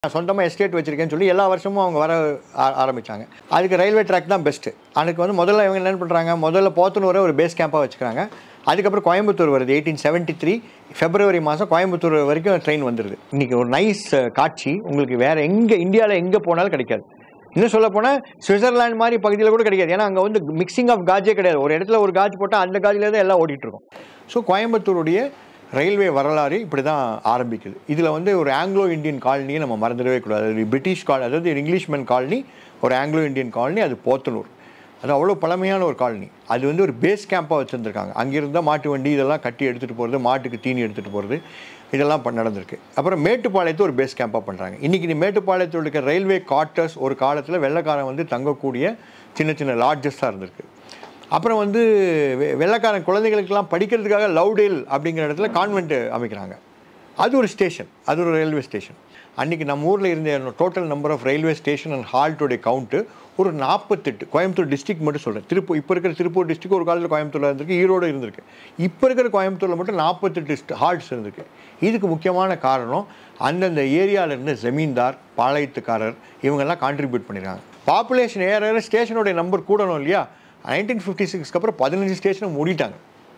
நான் சொந்தமாக எஸ்டேட் வச்சிருக்கேன்னு சொல்லி எல்லா வருஷமும் அவங்க வர ஆ- ஆரம்பிச்சாங்க அதுக்கு ரயில்வே ட்ராக் தான் பெஸ்ட்டு அதுக்கு வந்து முதல்ல இவங்க என்ன பண்ணுறாங்க முதல்ல போத்தனூரை ஒரு பேஸ் கேம்ப்பாக வச்சுக்கிறாங்க அதுக்கப்புறம் கோயம்புத்தூர் வருது எயிட்டீன் செவன்ட்டி த்ரீ ஃபெப்ரவரி மாதம் கோயம்புத்தூர் வரைக்கும் ட்ரெயின் வந்துடுது இன்றைக்கி ஒரு நைஸ் காட்சி உங்களுக்கு வேறு எங்கே இந்தியாவில் எங்கே போனாலும் கிடைக்காது இன்னும் சொல்ல போனால் சுவிட்சர்லாந்து மாதிரி பகுதியில் கூட கிடைக்காது ஏன்னா அங்கே வந்து மிக்சிங் ஆஃப் காஜே கிடையாது ஒரு இடத்துல ஒரு காஜ் போட்டால் அந்த காஜில் தான் எல்லாம் ஓடிட்டு இருக்கும் ஸோ கோயம்புத்தூருடைய ரயில்வே வரலாறு இப்படி தான் ஆரம்பிக்குது இதில் வந்து ஒரு ஆங்கிலோ இந்தியன் காலனியை நம்ம மறந்துடவே கூடாது அது பிரிட்டிஷ் கால் அதாவது ஒரு இங்கிலீஷ்மேன் காலனி ஒரு ஆங்கிலோ இந்தியன் காலனி அது போத்தனூர் அது அவ்வளோ பழமையான ஒரு காலனி அது வந்து ஒரு பேஸ் கேம்ப்பாக வச்சுருந்துருக்காங்க அங்கிருந்த மாட்டு வண்டி இதெல்லாம் கட்டி எடுத்துகிட்டு போகிறது மாட்டுக்கு தீனி எடுத்துகிட்டு போகிறது இதெல்லாம் பண்ண நடந்திருக்கு அப்புறம் மேட்டுப்பாளையத்தை ஒரு பேஸ் கேம்ப்பாக பண்ணுறாங்க இன்றைக்கி இந்த மேட்டுப்பாளையத்தில் இருக்க ரயில்வே குவார்ட்டர்ஸ் ஒரு காலத்தில் வெள்ளைக்காரன் வந்து தங்கக்கூடிய சின்ன சின்ன லாட்ஜஸாக இருந்திருக்கு அப்புறம் வந்து வெ- வெள்ளைக்காரன் குழந்தைகளுக்கெல்லாம் படிக்கிறதுக்காக லவ்டேல் அப்படிங்கிற இடத்துல கான்வென்ட் அமைக்கிறாங்க அது ஒரு ஸ்டேஷன் அது ஒரு ரயில்வே ஸ்டேஷன் அன்றைக்கி நம்ம ஊரில் இருந்த total number of railway station and ஹால்ட்டோடைய கவுண்ட்டு ஒரு நாற்பத்தெட்டு கோயம்புத்தூர் டிஸ்ட்ரிக்ட் மட்டும் சொல்கிறேன் திருப்பூர் இப்போ இருக்கிற திருப்பூர் டிஸ்ட்ரிக்ட் ஒரு காலத்தில் கோயம்புத்தூரில் இருந்திருக்கு ஈரோடு இருந்திருக்கு இப்போ இருக்கிற கோயம்புத்தூரில் மட்டும் நாற்பத்தெட்டு ஹால்ட்ஸ் இருந்திருக்கு இதுக்கு முக்கியமான காரணம் அந்தந்த ஏரியாவில் இருந்த ஜமீன்தார் பாளையத்துக்காரர் இவங்கெல்லாம் கான்ட்ரிபியூட் பண்ணியிருக்காங்க பாப்புலேஷன் ஏற ஏற ஸ்டேஷனுடைய நம்பர் கூடணும் இல்லையா நைன்டீன் ஃபிஃப்டி சிக்ஸ்க்கு அப்புறம் பதினஞ்சு ஸ்டேஷனை மூடிட்டாங்க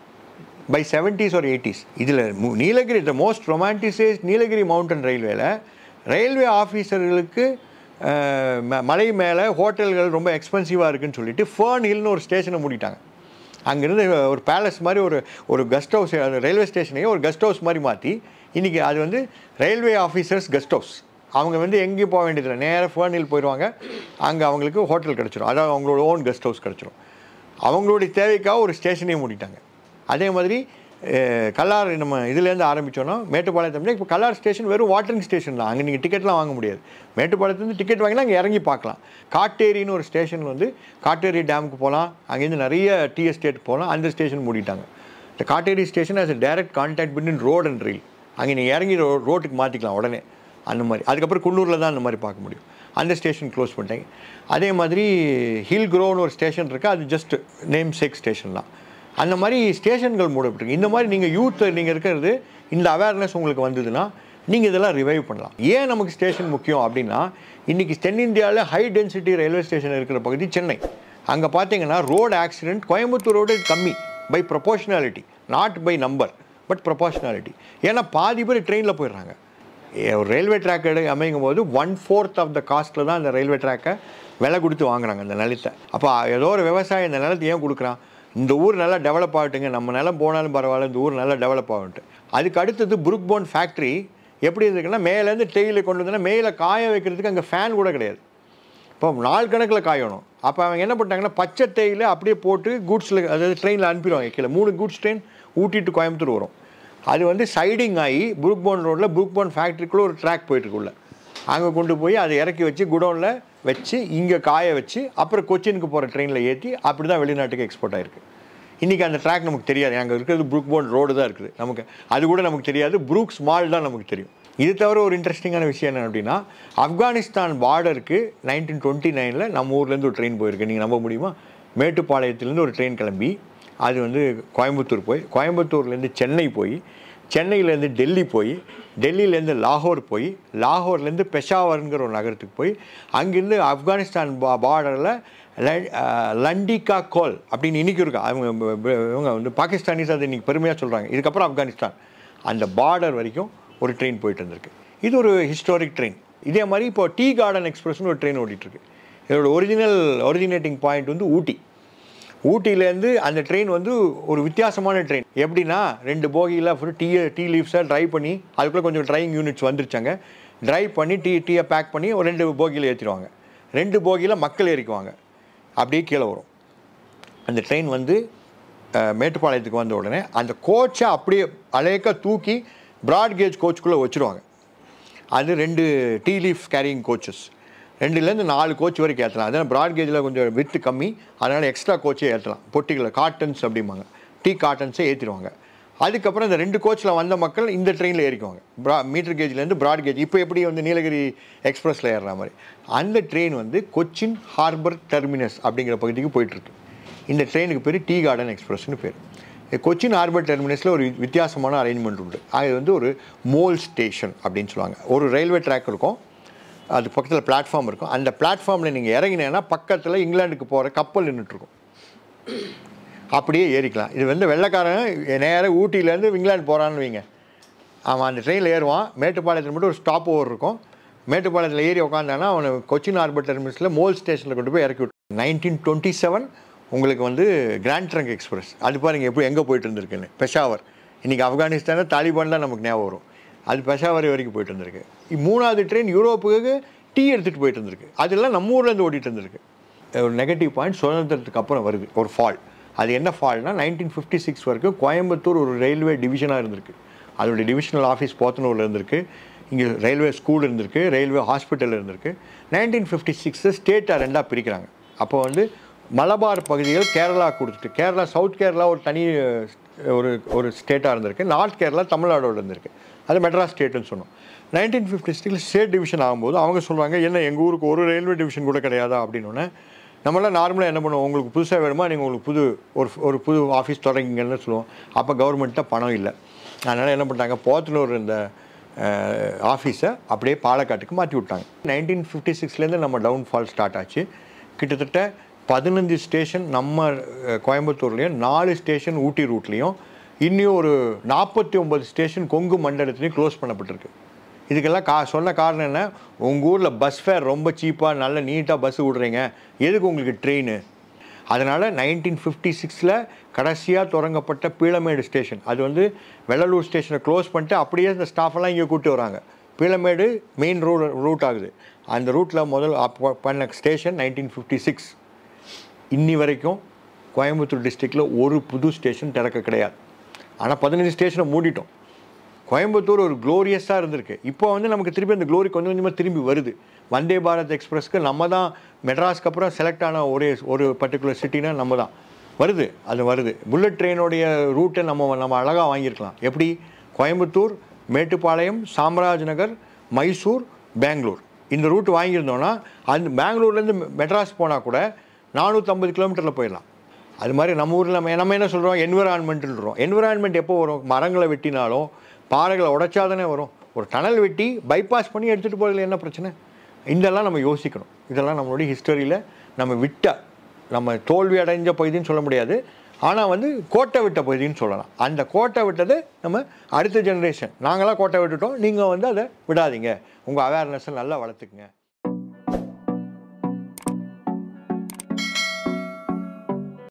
பை செவன்ட்டீஸ் ஒரு எயிட்டிஸ் இதில் Nilgiri the most romanticise Nilgiri mountain ரயில்வேல ரயில்வே ஆஃபீஸர்களுக்கு அஹ், ம- மலை மேலே ஹோட்டல்கள் ரொம்ப எக்ஸ்பென்சிவாக இருக்குன்னு சொல்லிட்டு ஃபேர்ன் ஹில்னு ஒரு ஸ்டேஷனை மூடிட்டாங்க அங்கேருந்து ஒரு பேலஸ் மாதிரி ஒரு ஒரு கெஸ்ட் ஹவுஸ் ரயில்வே ஸ்டேஷனையே ஒரு கெஸ்ட் ஹவுஸ் மாதிரி மாற்றி இன்றைக்கி அது வந்து ரயில்வே ஆஃபீஸர்ஸ் கெஸ்ட் ஹவுஸ் அவங்க வந்து எங்கேயும் போக வேண்டியதில்லை நேராக ஃபேர்ன் ஹில் போயிடுவாங்க அங்கே அவங்களுக்கு ஹோட்டல் கிடச்சிரும் அதாவது அவங்களோட ஓன் கெஸ்ட் ஹவுஸ் கிடச்சிரும் அவங்களுடைய தேவைக்காக ஒரு ஸ்டேஷனையும் மூடிட்டாங்க அதே மாதிரி அஹ், கல்லார் நம்ம இதுலேருந்து ஆரம்பித்தோன்னா மேட்டுப்பாளையத்தில் இப்போ கல்லார் ஸ்டேஷன் வெறும் வாட்டரிங் ஸ்டேஷன் தான் அங்கே நீங்கள் டிக்கெட்லாம் வாங்க முடியாது மேட்டுப்பாளையத்துலேருந்து டிக்கெட் வாங்கினா அங்கே இறங்கி பார்க்கலாம் காட்டேரின்னு ஒரு ஸ்டேஷன் வந்து காட்டேரி டேமுக்கு போகலாம் அங்கேருந்து நிறைய டீ எஸ்டேட் போகலாம் அந்த ஸ்டேஷன் மூடிட்டாங்க இந்த Kateri station as a direct contact between road and rail அங்கே நீங்கள் இறங்கி ரோ ரோட்டுக்கு மாற்றிக்கலாம் உடனே அந்த மாதிரி அதுக்கப்புறம் குன்னூரில் தான் அந்த மாதிரி பார்க்க முடியும் அந்த ஸ்டேஷன் க்ளோஸ் பண்ணிட்டாங்க அதே மாதிரி ஹில் க்ரோன்னு ஒரு ஸ்டேஷன் இருக்குது அது ஜஸ்ட் நேம் சேக் ஸ்டேஷன் தான் அந்த மாதிரி ஸ்டேஷன்கள் மூடப்பட்டிருக்கு இந்த மாதிரி நீங்கள் யூத் நீங்கள் இருக்கிறது இந்த அவேர்னஸ் உங்களுக்கு வந்ததுன்னா நீங்கள் இதெல்லாம் ரிவைவ் பண்ணலாம் ஏன் நமக்கு ஸ்டேஷன் முக்கியம் அப்படின்னா இன்றைக்கி தென்னிந்தியாவில் ஹை டென்சிட்டி ரயில்வே ஸ்டேஷன் இருக்கிற பகுதி சென்னை அங்கே பார்த்தீங்கன்னா ரோடு ஆக்சிடென்ட் கோயம்புத்தூரோட கம்மி by proportionality not by number but proportionality ஏன்னா பாதி பேர் ட்ரெயினில் போயிடுறாங்க ஏ, ஒரு ரயில்வே ட்ராக் எடு அமைக்கும் போது ஒன் ஃபோர்த் ஆஃப் த காஸ்ட்டில் தான் அந்த ரயில்வே ட்ராக்கை விலை கொடுத்து வாங்குறாங்க அந்த நிலத்தை அப்போ ஏதோ ஒரு விவசாயி இந்த நிலத்தை ஏன் கொடுக்குறான் இந்த ஊர் நல்லா டெவலப் ஆகட்டுங்க நம்ம நிலம் போனாலும் பரவாயில்ல இந்த ஊர் நல்லா டெவலப் ஆகட்டு அதுக்கு அடுத்தது புருக் போன் ஃபேக்ட்ரி எப்படி இருந்துக்குன்னா மேலேருந்து தேயிலை கொண்டு வந்தோன்னா மேலே காய வைக்கிறதுக்கு அங்கே ஃபேன் கூட கிடையாது இப்போ நாள் கணக்கில் காயணும் அப்போ அவங்க என்ன பண்ணிட்டாங்கன்னா பச்சை தேயிலை அப்படியே போட்டு கூட்ஸில் அதாவது ட்ரெயினில் அனுப்பிடுவாங்க கீழே மூணு goods train Ooty to Coimbatore வரும் அது வந்து சைடிங் ஆகி புருக்போன் ரோட்டில் புருக்போன் ஃபேக்ட்ரிக்குள்ளே ஒரு ட்ராக் போயிட்டுருக்குள்ள அங்கே கொண்டு போய் அதை இறக்கி வச்சு குடோனில் வச்சு இங்கே காய வச்சு அப்புறம் கொச்சினுக்கு போகிற ட்ரெயினில் ஏற்றி அப்படி தான் வெளிநாட்டுக்கு எக்ஸ்போர்ட் ஆயிருக்கு இன்றைக்கி அந்த ட்ராக் நமக்கு தெரியாது அங்கே இருக்கிறது புரூக் போன் ரோடு தான் இருக்குது நமக்கு அது கூட நமக்கு தெரியாது புரூக்ஸ் மால் தான் நமக்கு தெரியும் இது தவிர ஒரு இன்ட்ரெஸ்டிங்கான விஷயம் என்ன அப்படின்னா ஆப்கானிஸ்தான் பார்டருக்கு நைன்டீன் டுவெண்ட்டி நைனில் நம்ம ஊர்லேருந்து ஒரு ட்ரெயின் போயிருக்கு நீங்கள் நம்ப முடியுமா மேட்டுப்பாளையத்துலேருந்து ஒரு ட்ரெயின் கிளம்பி அது வந்து கோயம்புத்தூர் போய் கோயம்புத்தூர்லேருந்து சென்னை போய் சென்னையிலேருந்து டெல்லி போய் டெல்லியிலேருந்து லாகூர் போய் லாகூர்லேருந்து பெஷாவர்ங்கிற ஒரு நகரத்துக்கு போய் அங்கேருந்து ஆப்கானிஸ்தான் பா பார்டரில் லண்டிகா கோல் அப்படின்னு இன்றைக்கி இருக்கா அவங்க ப- ப- இவங்க வந்து பாகிஸ்தானிஸ் அது இன்றைக்கி பெருமையாக சொல்கிறாங்க இதுக்கப்புறம் ஆப்கானிஸ்தான் அந்த பார்டர் வரைக்கும் ஒரு ட்ரெயின் போயிட்டு இருந்திருக்கு இது ஒரு ஹிஸ்டாரிக் ட்ரெயின் இதே மாதிரி இப்போ டீ கார்டன் எக்ஸ்பிரஸ்னு ஒரு ட்ரெயின் ஓடிட்டுருக்கு இதோட ஒரிஜினல் ஒரிஜினேட்டிங் பாயிண்ட் வந்து ஊட்டி ஊட்டியிலேருந்து அந்த ட்ரெயின் வந்து ஒரு வித்தியாசமான ட்ரெயின் எப்படின்னா ரெண்டு போகியில் ஃபுல் டீ டீ லீவ்ஸை ட்ரை பண்ணி அதுக்குள்ளே கொஞ்சம் ட்ரைங் யூனிட்ஸ் வந்துருச்சாங்க ட்ரை பண்ணி டீ டீயை பேக் பண்ணி ஒரு ரெண்டு போகியில் ஏற்றிடுவாங்க ரெண்டு போகியில் மக்கள் ஏறிக்குவாங்க அப்படியே கீழே வரும் அந்த ட்ரெயின் வந்து அஹ், மேட்டுப்பாளையத்துக்கு வந்த உடனே அந்த கோச்சை அப்படியே அலேக்க தூக்கி ப்ராட் கேஜ் கோச்சுக்குள்ளே வச்சுருவாங்க அது ரெண்டு டீ லீஃப் கேரியிங் கோச்சஸ் ரெண்டுலேருந்து நாலு கோச் வரைக்கும் ஏற்றலாம் அதனால் ப்ராட் கேஜில் கொஞ்சம் வித்து கம்மி அதனால் எக்ஸ்ட்ரா கோச்சே ஏற்றலாம் பொட்டிகளை காட்டன்ஸ் அப்படிம்பாங்க டீ காட்டன்ஸை ஏற்றிடுவாங்க அதுக்கப்புறம் இந்த ரெண்டு கோச்சில் வந்த மக்கள் இந்த ட்ரெயினில் ஏறிக்குவாங்க ப்ரா மீட்டர் கேஜ்லேருந்து ப்ராட் கேஜ் இப்போ எப்படி வந்து நீலகிரி எக்ஸ்பிரஸில் ஏறுற மாதிரி அந்த ட்ரெயின் வந்து கொச்சின் ஹார்பர் டெர்மினஸ் அப்படிங்கிற பகுதிக்கு போயிட்டுருக்கு இந்த ட்ரெயினுக்கு பேர் டீ கார்டன் எக்ஸ்பிரஸ்னு பேர் கொச்சின் ஹார்பர் டெர்மினஸில் ஒரு வித்தியாசமான அரேஞ்ச்மெண்ட் உண்டு அது வந்து ஒரு மோல் ஸ்டேஷன் அப்படின்னு சொல்லுவாங்க ஒரு ரயில்வே ட்ராக் இருக்கும் அது பக்கத்தில் பிளாட்ஃபார்ம் இருக்கும் அந்த பிளாட்ஃபார்மில் நீங்கள் இறங்கினீங்கன்னா பக்கத்தில் இங்கிலாந்துக்கு போகிற கப்பல் நின்றுட்டுருக்கும் அப்படியே ஏறிக்கலாம் இது வந்து வெள்ளைக்காரன் நேராக ஊட்டியிலேருந்து இங்கிலாந்து போகிறான்னு வைங்க அவன் அந்த ட்ரெயினில் ஏறுவான் மேட்டுப்பாளையத்தில் மட்டும் ஒரு ஸ்டாப் ஓவர் இருக்கும் மேட்டுப்பாளையத்தில் ஏறி உட்காந்தானா அவனை கொச்சின் ஹார்பர் டெர்மினஸில் மோல் ஸ்டேஷனில் கொண்டு போய் இறக்கி விட்டு நைன்டீன் டுவெண்ட்டி செவன் உங்களுக்கு வந்து கிராண்ட் ட்ரங்க் எக்ஸ்பிரஸ் அது பாருங்க எப்படி எங்கே போயிட்டு இருந்திருக்குன்னு பெஷாவர் இன்றைக்கி ஆப்கானிஸ்தானில் தாலிபான் தான் நமக்கு ஞாபகம் வரும் அது பெஷாவர் வரைக்கும் போயிட்டு இருந்திருக்கு இ- மூணாவது ட்ரெயின் யூரோப்புக்கு டீ எடுத்துகிட்டு போயிட்டு இருந்திருக்கு அதெல்லாம் நம்ம ஊர்லேருந்து ஓடிட்டு இருந்திருக்கு ஒரு நெகட்டிவ் பாயிண்ட் சுதந்திரத்துக்கு அப்புறம் வருது ஒரு ஃபால் அது என்ன ஃபால்னா நைன்டீன் ஃபிஃப்டி சிக்ஸ் வரைக்கும் கோயம்புத்தூர் ஒரு ரயில்வே டிவிஷனாக இருந்திருக்கு அதோடைய டிவிஷனல் ஆஃபீஸ் போத்தனூரில் இருந்திருக்கு இங்கே ரயில்வே ஸ்கூல் இருந்திருக்கு ரயில்வே ஹாஸ்பிட்டல் இருந்திருக்கு நைன்டீன் ஃபிஃப்டி சிக்ஸு ஸ்டேட்டாக ரெண்டாக பிரிக்கிறாங்க அப்போ வந்து மலபார் பகுதிகள் கேரளா கொடுத்துட்டு கேரளா சவுத் கேரளா ஒரு தனி அஹ், ஒரு ஒரு ஸ்டேட்டாக இருந்திருக்கு நார்த் கேரளா தமிழ்நாடோட இருந்திருக்கு அது மெட்ராஸ் ஸ்டேட்டுன்னு சொன்னோம் நைன்டீன் ஃபிஃப்டி சிக்ஸில் ஸ்டேட் டிவிஷன் ஆகும்போது அவங்க சொல்கிறாங்க என்ன எங்கள் ஊருக்கு ஒரு ரயில்வே டிவிஷன் கூட கிடையாதா அப்படின்னு நம்மளாம் நார்மலாக என்ன பண்ணுவோம் உங்களுக்கு புதுசாக வேணுமா நீங்கள் உங்களுக்கு புது ஒரு ஒரு புது ஆஃபீஸ் தொடங்கிங்கன்னு சொல்லுவோம் அப்போ கவர்மெண்ட்டில் பணம் இல்லை அதனால் என்ன பண்ணிட்டாங்க போத்தனூர் இந்த ஆஃபீஸை அப்படியே பாலக்காட்டுக்கு மாற்றி விட்டாங்க நைன்டீன் ஃபிஃப்டி சிக்ஸ்லேருந்து நம்ம டவுன்ஃபால் ஸ்டார்ட் ஆச்சு கிட்டத்தட்ட பதினஞ்சு ஸ்டேஷன் நம்ம அஹ், கோயம்புத்தூர்லேயும் நாலு ஸ்டேஷன் ஊட்டி ரூட்லேயும் இன்னும் ஒரு நாற்பத்தி ஒம்பது ஸ்டேஷன் கொங்கு மண்டலத்துலேயும் க்ளோஸ் பண்ணப்பட்டிருக்கு இதுக்கெல்லாம் கா சொன்ன காரணம் என்ன உங்கள் ஊரில் பஸ் ஃபேர் ரொம்ப சீப்பாக நல்ல நீட்டாக பஸ் விடுறீங்க எதுக்கு உங்களுக்கு ட்ரெயின் அதனால் நைன்டீன் ஃபிஃப்டி சிக்ஸில் கடைசியாக தொடங்கப்பட்ட பீளமேடு ஸ்டேஷன் அது வந்து வெள்ளலூர் ஸ்டேஷனை க்ளோஸ் பண்ணிட்டு அப்படியே இந்த ஸ்டாஃபெல்லாம் இங்கே கூட்டி வராங்க பீளமேடு மெயின் ரூ ரூட் ஆகுது அந்த ரூட்டில் முதல் அப்போ பண்ண ஸ்டேஷன் நைன்டீன் ஃபிஃப்டி சிக்ஸ் இன்னி வரைக்கும் கோயம்புத்தூர் டிஸ்ட்ரிக்டில் ஒரு புது ஸ்டேஷன் திறக்க கிடையாது ஆனால் பதினஞ்சு ஸ்டேஷனை மூடிட்டோம் கோயம்புத்தூர் ஒரு க்ளோரியஸாக இருந்திருக்கு இப்போ வந்து நமக்கு திருப்பி அந்த க்ளோரி கொஞ்சம் கொஞ்சமாக திரும்பி வருது வந்தே பாரத் எக்ஸ்பிரஸ்க்கு நம்ம தான் மெட்ராஸ்க்கு அப்புறம் செலக்ட் ஆன ஒரே ஒரு பர்டிகுலர் சிட்டினா நம்ம தான் வருது அது வருது புல்லட் ட்ரெயினுடைய ரூட்டை நம்ம நம்ம அழகாக வாங்கியிருக்கலாம் எப்படி கோயம்புத்தூர் மேட்டுப்பாளையம் சாம்ராஜ் நகர் மைசூர் பெங்களூர் இந்த ரூட் வாங்கியிருந்தோன்னா அந்த பெங்களூர்லேருந்து மெட்ராஸ் போனால் கூட நானூற்றம்பது கிலோமீட்டரில் போயிடலாம் அது மாதிரி நம்ம ஊரில் நம்ம நம்ம என்ன சொல்கிறோம் என்விரான்மெண்ட்டுன்றோம் என்விரான்மெண்ட் எப்போ வரும் மரங்களை வெட்டினாலும் பாறைகளை உடைச்சாதானே வரும் ஒரு டனல் வெட்டி பைபாஸ் பண்ணி எடுத்துகிட்டு போகிறதுல என்ன பிரச்சனை இதெல்லாம் நம்ம யோசிக்கணும் இதெல்லாம் நம்மளுடைய ஹிஸ்டரியில் நம்ம விட்ட நம்ம தோல்வி அடைஞ்ச பகுதின்னு சொல்ல முடியாது ஆனால் வந்து கோட்டை விட்ட பகுதின்னு சொல்லலாம் அந்த கோட்டை விட்டது நம்ம அடுத்த ஜெனரேஷன் நாங்களாம் கோட்டை விட்டுட்டோம் நீங்கள் வந்து அதை விடாதீங்க உங்கள் அவேர்னஸை நல்லா வளர்த்துக்குங்க